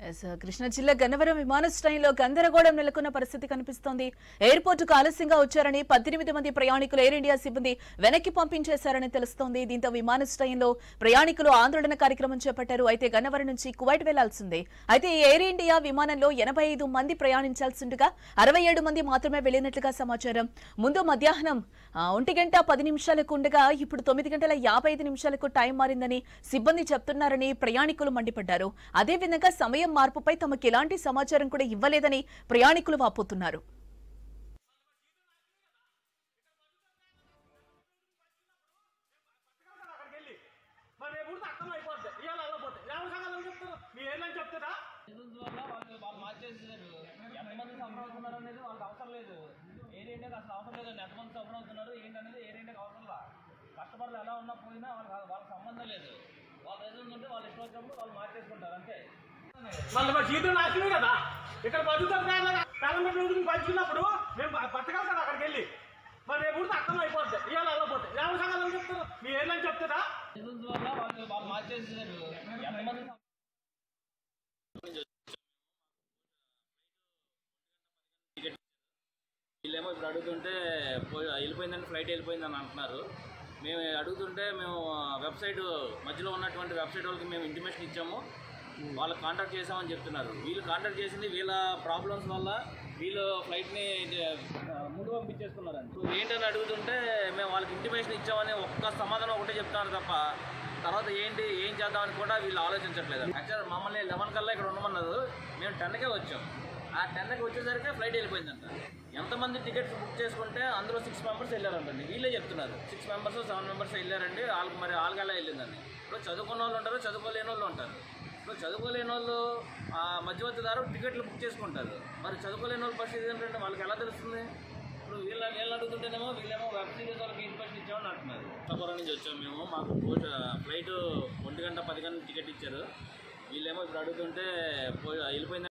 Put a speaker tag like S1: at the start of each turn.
S1: yes, Krishna జిల్లా గన్నవరం విమానాశ్రయంలో గందరగోళం నెలకొన్న పరిస్థితి కనిపిస్తోంది ఎయిర్పోర్టుకు ఆలస్యంగా వచ్చారని పద్దెనిమిది మంది ప్రయాణికులు ఎయిర్ ఇండియా సిబ్బంది వెనక్కి పంపించేశారని తెలుస్తోంది దీంతో విమానాశ్రయంలో ప్రయాణికులు ఆందోళన కార్యక్రమం చేపట్టారు అయితే గన్నవరం నుంచి కువైట్ వెళ్లాల్సిందే అయితే ఈ ఎయిర్ ఇండియా విమానంలో ఎనభై ఐదు మంది ప్రయాణించాల్సిండగా అరవై ఏడు మంది మాత్రమే వెళ్లినట్లుగా సమాచారం ముందు మధ్యాహ్నం ఆ, ఒంటి గంట పది నిమిషాలకు ఉండగా ఇప్పుడు తొమ్మిది గంటల యాభై ఐదు నిమిషాలకు టైం మారిందని సిబ్బంది చెప్తున్నారని ప్రయాణికులు మండిపడ్డారు అదేవిధంగా సమయం మార్పుపై తమకు ఎలాంటి సమాచారం కూడా ఇవ్వలేదని ప్రయాణికులు వాపోతున్నారు
S2: అక్కడికి వెళ్ళి మరి రేపు కూడా అర్థం అయిపోద్ది ఇవాళ వెళ్ళపోతే ఎవరు సంగతి చెప్తారు మీ ఏళ్ళని చెప్తారా
S3: రీజన్స్ వల్ల వాళ్ళు వాళ్ళు మార్చేసేసారు ఎంతమంది సఫర్ అవుతున్నారు అనేది వాళ్ళకి అవసరం లేదు ఏరియా ఇండియాకి అసలు అవసరం లేదు ఎంతమంది సఫర్ అవుతున్నారు ఏంటనేది ఏరియా ఇండియాకి అవసరం లేదు కస్టమర్లు ఎలా ఉన్నా పోయినా వాళ్ళకి వాళ్ళకి సంబంధం లేదు వాళ్ళ రీజన్స్ ఉంటే వాళ్ళు ఇష్టం వచ్చినప్పుడు వాళ్ళు మార్చేసుకుంటారు అంతే
S2: మళ్ళీ మా జీతం నాశనమే కదా ఇక్కడ బతుకుతాం కాలం రోజులు పంచుకున్నప్పుడు మేము బతకాలి కదా అక్కడికి వెళ్ళి మరి రేపు కూడా అర్థం అయిపోద్ది ఇవాళ వెళ్ళపోతే ఎవరు సంగతి చెప్తారు మీ ఏళ్ళని చెప్తారా
S3: రీజన్స్ వల్ల వాళ్ళు వాళ్ళు మార్చేసేసారు ఎంతమంది suffer వీళ్ళేమో ఇప్పుడు అడుగుతుంటే పోయి వెళ్ళిపోయిందంటే ఫ్లైట్ వెళ్ళిపోయిందని అంటున్నారు మేము అడుగుతుంటే మేము వెబ్సైట్ మధ్యలో ఉన్నటువంటి వెబ్సైట్ వాళ్ళకి మేము ఇంటిమేషన్ ఇచ్చాము వాళ్ళకి కాంటాక్ట్ చేసామని చెప్తున్నారు వీళ్ళు కాంటాక్ట్ చేసింది వీళ్ళ ప్రాబ్లమ్స్ వల్ల వీళ్ళు ఫ్లైట్ని ముందు పంపించేసుకున్నారండి సో ఏంటని అడుగుతుంటే మేము వాళ్ళకి ఇంటిమేషన్ ఇచ్చామని ఒక్క సమాధానం ఒకటే చెప్తున్నారు తప్ప తర్వాత ఏంటి ఏం చేద్దామని కూడా వీళ్ళు ఆలోచించట్లేదు యాక్చువల్ మమ్మల్ని లెవెన్ కల్లా ఇక్కడ ఉండమన్నారు మేము టెన్కే వచ్చాం ఆ టెన్కి వచ్చేసరికి ఫ్లైట్ వెళ్ళిపోయిందంట ఎంతమంది టికెట్స్ బుక్ చేసుకుంటే అందులో సిక్స్ మెంబర్స్ వెళ్ళారంటండి వీళ్ళే చెప్తున్నారు సిక్స్ మెంబర్స్ సెవెన్ మెంబర్స్ వెళ్ళారండి వాళ్ళకి మరి వాళ్ళకి వెళ్ళిందండి ఇప్పుడు చదువుకున్న వాళ్ళు ఉంటారు చదువుకోలేని వాళ్ళు ఉంటారు ఇప్పుడు చదువుకోలేని వాళ్ళు ఆ మధ్యవర్తిదారు టికెట్లు బుక్ చేసుకుంటారు మరి చదువుకోలేని వాళ్ళ పరిస్థితి ఏంటంటే వాళ్ళకి ఎలా తెలుస్తుంది ఇప్పుడు వీళ్ళ వీళ్ళని అడుగుతుంటేనేమో వీళ్ళేమో వెబ్ సిరీస్ వాళ్ళకి ఇన్ఫర్మేషన్ ఇచ్చామని అంటున్నారు కొత్తపురం నుంచి వచ్చాము మేము మాకు కోచ్ ఫ్లైట్ ఒంటి గంట పది గంటల టికెట్ ఇచ్చారు వీళ్ళేమో ఇప్పుడు అడుగుతుంటే పోయి వెళ్ళిపోయింది